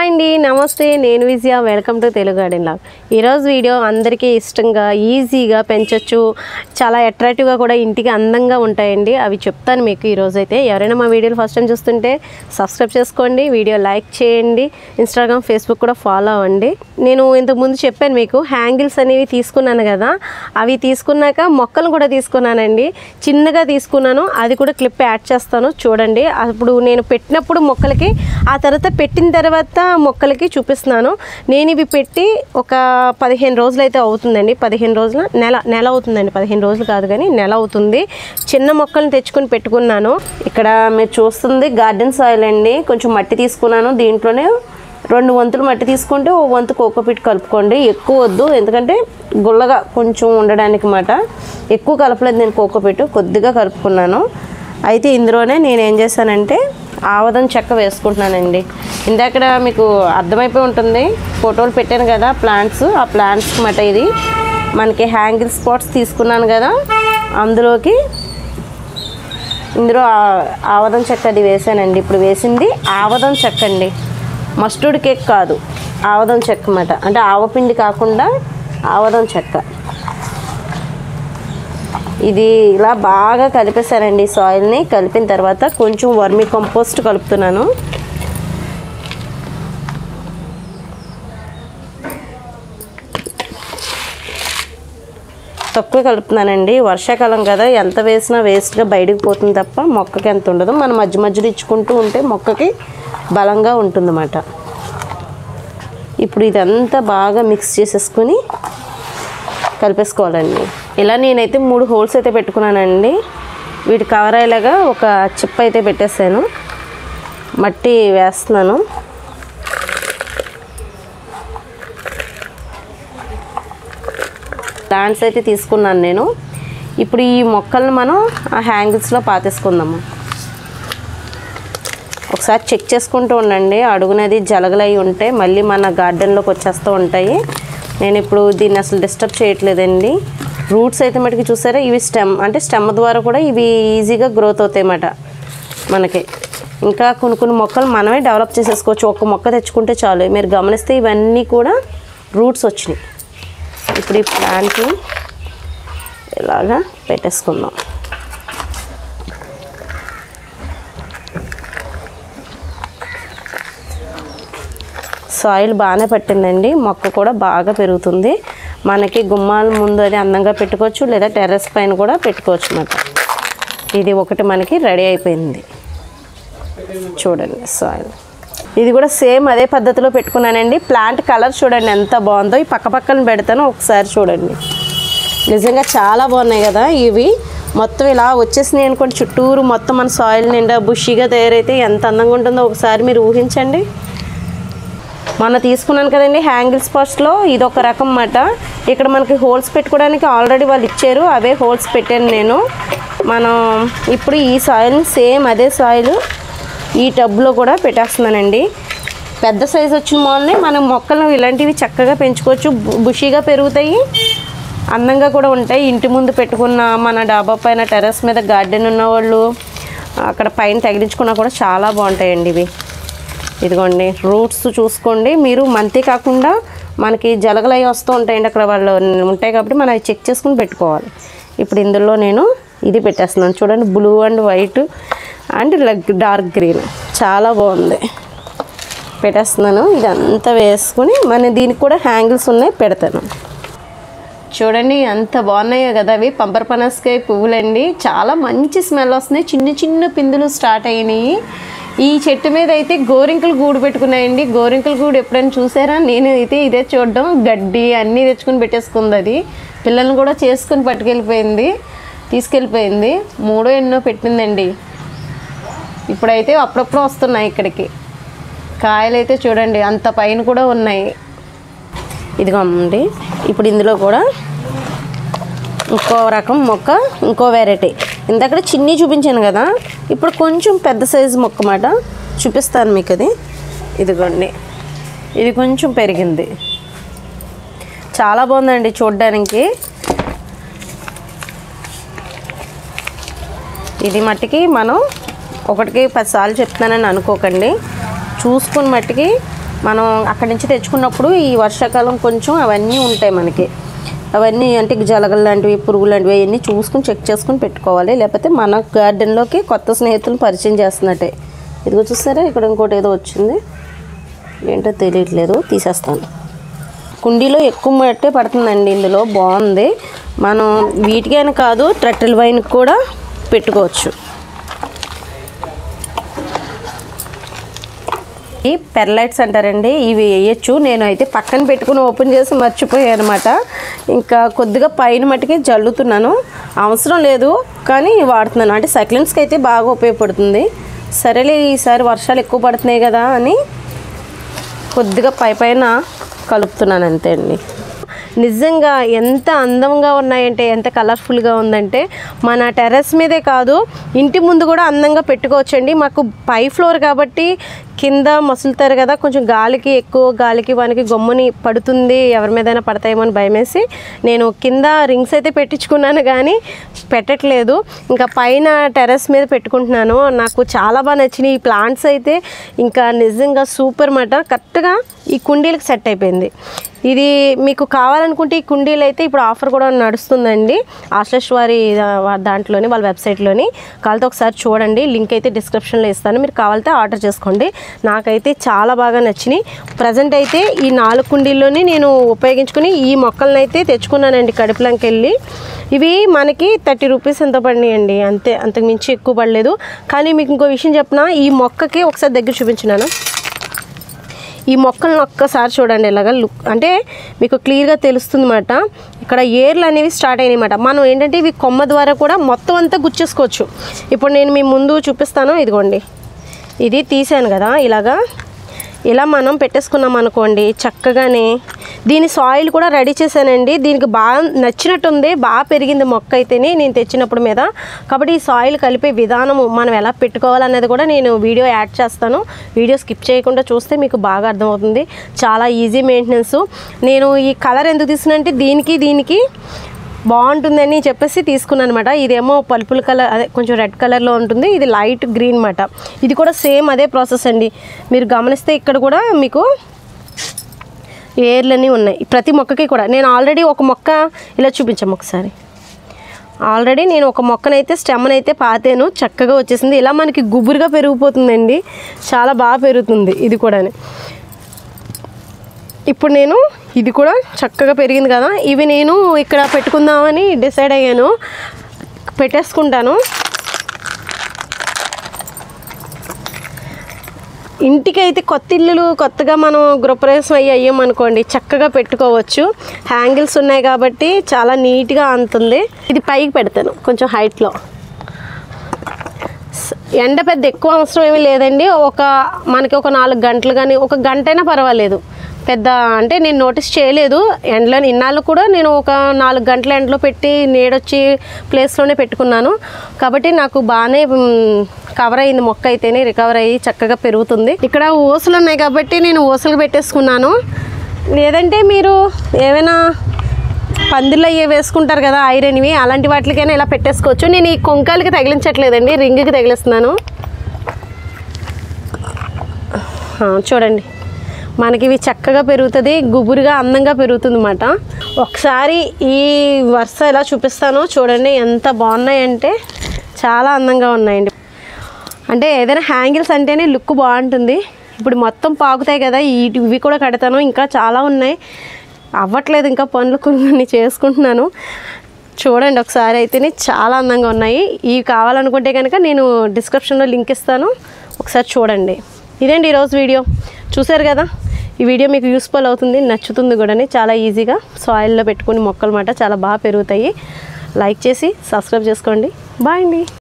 hi అండి నమస్తే నేను Vijaya welcome to Telugu garden log ఈరోజు వీడియో అందరికీ ఇష్టంగా ఈజీగా పెంచొచ్చు చాలా అట్రాక్టివ్గా కూడా ఇంటికి అందంగా ఉంటాయండి అవి చెప్తాను మీకు ఈరోజు అయితే ఎవరైనా మా వీడియోలు ఫస్ట్ టైం చూస్తుంటే సబ్స్క్రైబ్ చేసుకోండి వీడియో లైక్ చేయండి ఇన్స్టాగ్రామ్ ఫేస్బుక్ కూడా ఫాలో అవ్వండి నేను ఇంతకు ముందు చెప్పాను మీకు హ్యాంగిల్స్ అనేవి తీసుకున్నాను కదా అవి తీసుకున్నాక మొక్కలు కూడా తీసుకున్నానండి చిన్నగా తీసుకున్నాను అది కూడా క్లిప్ యాడ్ చేస్తాను చూడండి అప్పుడు నేను పెట్టినప్పుడు మొక్కలకి ఆ తర్వాత పెట్టిన తర్వాత మొక్కలకి చూపిస్తున్నాను నేను ఇవి పెట్టి ఒక పదిహేను రోజులు అయితే అవుతుందండి పదిహేను రోజుల నెల నెల అవుతుందండి పదిహేను రోజులు కాదు కానీ నెల అవుతుంది చిన్న మొక్కలను తెచ్చుకొని పెట్టుకున్నాను ఇక్కడ మీరు చూస్తుంది గార్డెన్ సాయిల్ అండి కొంచెం మట్టి తీసుకున్నాను దీంట్లోనే రెండు వంతులు మట్టి తీసుకుంటే ఓ వంతు కోకోపిట్ కలుపుకోండి ఎక్కువ వద్దు ఎందుకంటే గుల్లగా కొంచెం ఉండడానికి మాట ఎక్కువ కలపలేదు నేను కోకోపిట్ కొద్దిగా కలుపుకున్నాను అయితే ఇందులోనే నేను ఏం చేశానంటే ఆవదం చెక్క వేసుకుంటున్నానండి ఇందాక మీకు అర్థమైపోయి ఉంటుంది ఫోటోలు పెట్టాను కదా ప్లాంట్స్ ఆ ప్లాంట్స్ మాట ఇది మనకి హ్యాంగిల్ స్పాట్స్ తీసుకున్నాను కదా అందులోకి ఇందులో ఆ- ఆవదం చెక్క అది వేసానండి ఇప్పుడు వేసింది ఆవదం చెక్క అండి మస్టర్డ్ కేక్ కాదు ఆవదం చెక్క అన్నమాట అంటే ఆవపిండి కాకుండా ఆవదం చెక్క ఇది ఇలా బాగా కలిపేశానండి ఈ సాయిల్ని కలిపిన తర్వాత కొంచెం వర్మి కంపోస్ట్ కలుపుతున్నాను తక్కువ కలుపుతున్నానండి వర్షాకాలం కదా ఎంత వేసినా వేస్ట్గా బయటకు పోతుంది తప్ప మొక్కకి ఎంత ఉండదు మనం మధ్య మధ్యలో ఇచ్చుకుంటూ ఉంటే మొక్కకి బలంగా ఉంటుందన్నమాట ఇప్పుడు ఇదంతా బాగా మిక్స్ చేసేసుకొని కలిపేసుకోవాలండి ఇలా నేనైతే మూడు హోల్స్ అయితే పెట్టుకున్నానండి వీటి కవర్ అయ్యేలాగా ఒక చిప్ అయితే పెట్టేశాను మట్టి వేస్తున్నాను ప్లాంట్స్ అయితే తీసుకున్నాను నేను ఇప్పుడు ఈ మొక్కలను మనం ఆ హ్యాంగిల్స్లో పాతేసుకుందాము ఒకసారి చెక్ చేసుకుంటూ ఉండండి అడుగునది జలగలై ఉంటే మళ్ళీ మన గార్డెన్లోకి వచ్చేస్తూ ఉంటాయి నేను ఇప్పుడు దీన్ని అసలు డిస్టర్బ్ చేయట్లేదండి రూట్స్ అయితే మటుకు చూసారా ఇవి స్టెమ్ అంటే స్టెమ్ ద్వారా కూడా ఇవి ఈజీగా గ్రోత్ అవుతాయి అన్నమాట మనకి ఇంకా కొన్ని కొన్ని మొక్కలు మనమే డెవలప్ చేసేసుకోవచ్చు ఒక్క మొక్క తెచ్చుకుంటే చాలు మీరు గమనిస్తే ఇవన్నీ కూడా రూట్స్ వచ్చినాయి ఇప్పుడు ఈ ప్లాంట్ని ఇలాగా పెట్టేసుకుందాం సాయిల్ బాగానే పట్టిందండి మొక్క కూడా బాగా పెరుగుతుంది మనకి గుమ్మాల ముందు అది అందంగా పెట్టుకోవచ్చు లేదా టెర్రస్ పైన కూడా పెట్టుకోవచ్చు అన్నమాట ఇది ఒకటి మనకి రెడీ అయిపోయింది చూడండి సాయిల్ ఇది కూడా సేమ్ అదే పద్ధతిలో పెట్టుకున్నానండి ప్లాంట్ కలర్ చూడండి ఎంత బాగుందో ఈ పక్క పక్కన పెడతాను ఒకసారి చూడండి నిజంగా చాలా బాగున్నాయి కదా ఇవి మొత్తం ఇలా వచ్చేసినాయి అనుకోండి చుట్టూరు మొత్తం మన సాయిల్ నిండా బుషిగా తయారైతే ఎంత అందంగా ఉంటుందో ఒకసారి మీరు ఊహించండి మొన్న తీసుకున్నాను కదండి హ్యాంగిల్స్ ఫస్ట్లో ఇది ఒక రకం మాట ఇక్కడ మనకి హోల్స్ పెట్టుకోవడానికి ఆల్రెడీ వాళ్ళు ఇచ్చారు అవే హోల్స్ పెట్టాను నేను మనం ఇప్పుడు ఈ సాయిల్ని సేమ్ అదే సాయిల్ ఈ టబ్లో కూడా పెట్టేస్తున్నానండి పెద్ద సైజు వచ్చిన మొన్నే మనం మొక్కలు ఇలాంటివి చక్కగా పెంచుకోవచ్చు బు- బుషీగా పెరుగుతాయి అందంగా కూడా ఉంటాయి ఇంటి ముందు పెట్టుకున్న మన డాబా పైన టెర్రస్ మీద గార్డెన్ ఉన్న వాళ్ళు అక్కడ పైన తగిలించుకున్నా కూడా చాలా బాగుంటాయండి ఇవి ఇదిగోండి రూట్స్ చూసుకోండి మీరు మంతే కాకుండా మనకి జలగలు అవి వస్తూ ఉంటాయండి అక్కడ వాళ్ళు ఉంటాయి కాబట్టి మనం అవి చెక్ చేసుకుని పెట్టుకోవాలి ఇప్పుడు ఇందులో నేను ఇది పెట్టేస్తున్నాను చూడండి blue and white and dark green చాలా బాగుంది పెట్టేస్తున్నాను ఇదంతా వేసుకుని మన దీనికి కూడా హ్యాంగిల్స్ ఉన్నాయి పెడతాను చూడండి ఎంత బాగున్నాయో కదా అవి పంపర్ పనసకాయ పువ్వులండి చాలా మంచి స్మెల్ వస్తున్నాయి చిన్న చిన్న పిందులు స్టార్ట్ అయినాయి ఈ చెట్టు మీద అయితే గోరింకలు గూడు పెట్టుకున్నాయండి గోరింకల గూడు ఎప్పుడైనా చూసారా నేను అయితే ఇదే చూడడం గడ్డి అన్నీ తెచ్చుకుని పెట్టేసుకుంది అది పిల్లల్ని కూడా చేసుకుని పట్టుకెళ్ళిపోయింది తీసుకెళ్ళిపోయింది మూడో ఎన్నో పెట్టిందండి ఇప్పుడైతే అప్పుడప్పుడు వస్తున్నాయి ఇక్కడికి కాయలు అయితే చూడండి అంత పైన కూడా ఉన్నాయి ఇదిగో అమ్మండి ఇప్పుడు ఇందులో కూడా ఇంకో రకం మొక్క ఇంకో వెరైటీ ఇందాక చిన్ని చూపించాను కదా ఇప్పుడు కొంచెం పెద్ద సైజు మొక్క మాట చూపిస్తాను మీకు అది ఇదిగోండి ఇది కొంచెం పెరిగింది చాలా బాగుందండి చూడ్డానికి ఇది మట్టికి మనం ఒకటికి పదిసార్లు చెప్తున్నానని అనుకోకండి చూసుకుని మట్టికి మనం అక్కడి నుంచి తెచ్చుకున్నప్పుడు ఈ వర్షాకాలం కొంచెం అవన్నీ ఉంటాయి మనకి అవన్నీ అంటే జలగలు లాంటివి పురుగు లాంటివి అవన్నీ చూసుకుని చెక్ చేసుకుని పెట్టుకోవాలి లేకపోతే మన గార్డెన్లోకి కొత్త స్నేహితులను పరిచయం చేస్తున్నట్టే ఇదిగో చూస్తారా ఇక్కడ ఇంకోటి ఏదో వచ్చింది ఏంటో తెలియట్లేదు తీసేస్తాను కుండీలో ఎక్కువ మట్టే పడుతుందండి ఇందులో బాగుంది మనం వీటికైనా కాదు ట్రటిల్ వైన్కి కూడా పెట్టుకోవచ్చు ఈ పెర్లైట్స్ అంటారండి ఇవి వేయచ్చు నేను అయితే పక్కన పెట్టుకుని ఓపెన్ చేసి మర్చిపోయాను అనమాట ఇంకా కొద్దిగా పైన మట్టుకి జల్లుతున్నాను అవసరం లేదు కానీ వాడుతున్నాను అంటే సైక్లిన్స్కి అయితే బాగా ఉపయోగపడుతుంది సరేలే ఈసారి వర్షాలు ఎక్కువ పడుతున్నాయి కదా అని కొద్దిగా పై పైన కలుపుతున్నాను అంతే అండి నిజంగా ఎంత అందంగా ఉన్నాయంటే ఎంత కలర్ఫుల్గా ఉందంటే మన టెర్రస్ మీదే కాదు ఇంటి ముందు కూడా అందంగా పెట్టుకోవచ్చండి మాకు పై ఫ్లోర్ కాబట్టి కింద మసులుతారు కదా కొంచెం గాలికి ఎక్కువ గాలికి వానికి గమ్ముని పడుతుంది ఎవరి మీదైనా పడతాయేమో అని భయమేసి నేను కింద రింగ్స్ అయితే పెట్టించుకున్నాను కానీ పెట్టట్లేదు ఇంకా పైన టెర్రస్ మీద పెట్టుకుంటున్నాను నాకు చాలా బాగా నచ్చినాయి ఈ ప్లాంట్స్ అయితే ఇంకా నిజంగా సూపర్ మాట కరెక్ట్గా ఈ కుండీలకు సెట్ అయిపోయింది ఇది మీకు కావాలనుకుంటే ఈ కుండీలు అయితే ఇప్పుడు ఆఫర్ కూడా నడుస్తుందండి ఆశ్లేష్ వారి దా- దాంట్లోని వాళ్ళ వెబ్సైట్లోని కావాలితే ఒకసారి చూడండి లింక్ అయితే డిస్క్రిప్షన్లో ఇస్తాను మీరు కావాలితే ఆర్డర్ చేసుకోండి నాకైతే చాలా బాగా నచ్చినాయి ప్రజెంట్ అయితే ఈ నాలుగు కుండీల్లోని నేను ఉపయోగించుకుని ఈ మొక్కలను అయితే తెచ్చుకున్నానండి కడుపులంకి వెళ్ళి ఇవి మనకి థర్టీ రూపీస్ ఎంత పడినాయండి అంతే అంతకు మించి ఎక్కువ పడలేదు కానీ మీకు ఇంకో విషయం చెప్పిన ఈ మొక్కకి ఒకసారి దగ్గర చూపించినాను ఈ మొక్కలను ఒక్కసారి చూడండి ఇలాగ లుక్ అంటే మీకు క్లియర్గా తెలుస్తుంది అన్నమాట ఇక్కడ ఏర్లు అనేవి స్టార్ట్ అయినాయి అన్నమాట మనం ఏంటంటే ఇవి కొమ్మ ద్వారా కూడా మొత్తం అంతా గుచ్చేసుకోవచ్చు ఇప్పుడు నేను మీ ముందు చూపిస్తాను ఇదిగోండి ఇది తీసాను కదా ఇలాగా ఇలా మనం పెట్టేసుకున్నాం అనుకోండి చక్కగానే దీని సాయిల్ కూడా రెడీ చేశానండి దీనికి బాగా నచ్చినట్టుంది బాగా పెరిగింది మొక్క అయితేనే నేను తెచ్చినప్పుడు మీద కాబట్టి ఈ సాయిల్ కలిపే విధానము మనం ఎలా పెట్టుకోవాలనేది కూడా నేను వీడియో యాడ్ చేస్తాను వీడియో స్కిప్ చేయకుండా చూస్తే మీకు బాగా అర్థమవుతుంది చాలా ఈజీ మెయింటెనెన్స్ నేను ఈ కలర్ ఎందుకు తీసుకున్నానంటే దీనికి దీనికి బాగుంటుందని చెప్పేసి తీసుకున్నాను అనమాట ఇదేమో పల్పుల్ కలర్ అదే కొంచెం రెడ్ కలర్లో ఉంటుంది ఇది లైట్ గ్రీన్ అనమాట ఇది కూడా సేమ్ అదే ప్రాసెస్ అండి మీరు గమనిస్తే ఇక్కడ కూడా మీకు ఏర్లన్నీ ఉన్నాయి ప్రతి మొక్కకి కూడా నేను ఆల్రెడీ ఒక మొక్క ఇలా చూపించాము ఒకసారి ఆల్రెడీ నేను ఒక మొక్కనైతే స్టెమ్మనైతే పాతాను చక్కగా వచ్చేసింది ఇలా మనకి గుబురుగా పెరిగిపోతుందండి చాలా బాగా పెరుగుతుంది ఇది కూడా ఇప్పుడు నేను ఇది కూడా చక్కగా పెరిగింది కదా ఇవి నేను ఇక్కడ పెట్టుకుందామని డిసైడ్ అయ్యాను పెట్టేసుకుంటాను ఇంటికి అయితే కొత్త ఇల్లులు కొత్తగా మనం గృహప్రవేశం అయ్యి అయ్యామనుకోండి చక్కగా పెట్టుకోవచ్చు హ్యాంగిల్స్ ఉన్నాయి కాబట్టి చాలా నీట్గా అంతుంది ఇది పైకి పెడతాను కొంచెం హైట్లో స- ఎండ పెద్ద ఎక్కువ అవసరం ఏమీ లేదండి ఒక మనకి ఒక నాలుగు గంటలు కానీ ఒక గంట అయినా పర్వాలేదు పెద్ద అంటే నేను నోటీస్ చేయలేదు ఎండలో ఇన్నాళ్ళు కూడా నేను ఒక నాలుగు గంటల ఎండలో పెట్టి నీడొచ్చి ప్లేస్లోనే పెట్టుకున్నాను కాబట్టి నాకు బాగానే మ్, కవర్ అయింది మొక్క అయితేనే రికవర్ అయ్యి చక్కగా పెరుగుతుంది ఇక్కడ ఊసలు ఉన్నాయి కాబట్టి నేను ఊసలు పెట్టేసుకున్నాను లేదంటే మీరు ఏమైనా పందిళ్ళు అయ్యి వేసుకుంటారు కదా ఐరన్వి అలాంటి వాటికైనా ఇలా పెట్టేసుకోవచ్చు నేను ఈ కొంకాలకి తగిలించట్లేదండి రింగ్కి తగిలిస్తున్నాను ఆ, చూడండి మనకి ఇవి చక్కగా పెరుగుతుంది గుబురుగా అందంగా పెరుగుతుంది అన్నమాట ఒకసారి ఈ వరుస ఇలా చూపిస్తాను చూడండి ఎంత బాగున్నాయంటే చాలా అందంగా ఉన్నాయండి అంటే ఏదైనా హ్యాంగిల్స్ అంటేనే లుక్ బాగుంటుంది ఇప్పుడు మొత్తం పాకుతాయి కదా ఈ ఇవి కూడా కడతాను ఇంకా చాలా ఉన్నాయి అవ్వట్లేదు ఇంకా పనులు కొన్ని చేసుకుంటున్నాను చూడండి ఒకసారి అయితేనే చాలా అందంగా ఉన్నాయి ఇవి కావాలనుకుంటే కనుక నేను డిస్క్రిప్షన్లో లింక్ ఇస్తాను ఒకసారి చూడండి ఇదండి ఈరోజు వీడియో చూసారు కదా ఈ వీడియో మీకు యూస్ఫుల్ అవుతుంది నచ్చుతుంది కూడా చాలా ఈజీగా సాయిల్లో పెట్టుకుని మొక్కలు మాట చాలా బాగా పెరుగుతాయి లైక్ చేసి సబ్స్క్రైబ్ చేసుకోండి బాయ్ అండి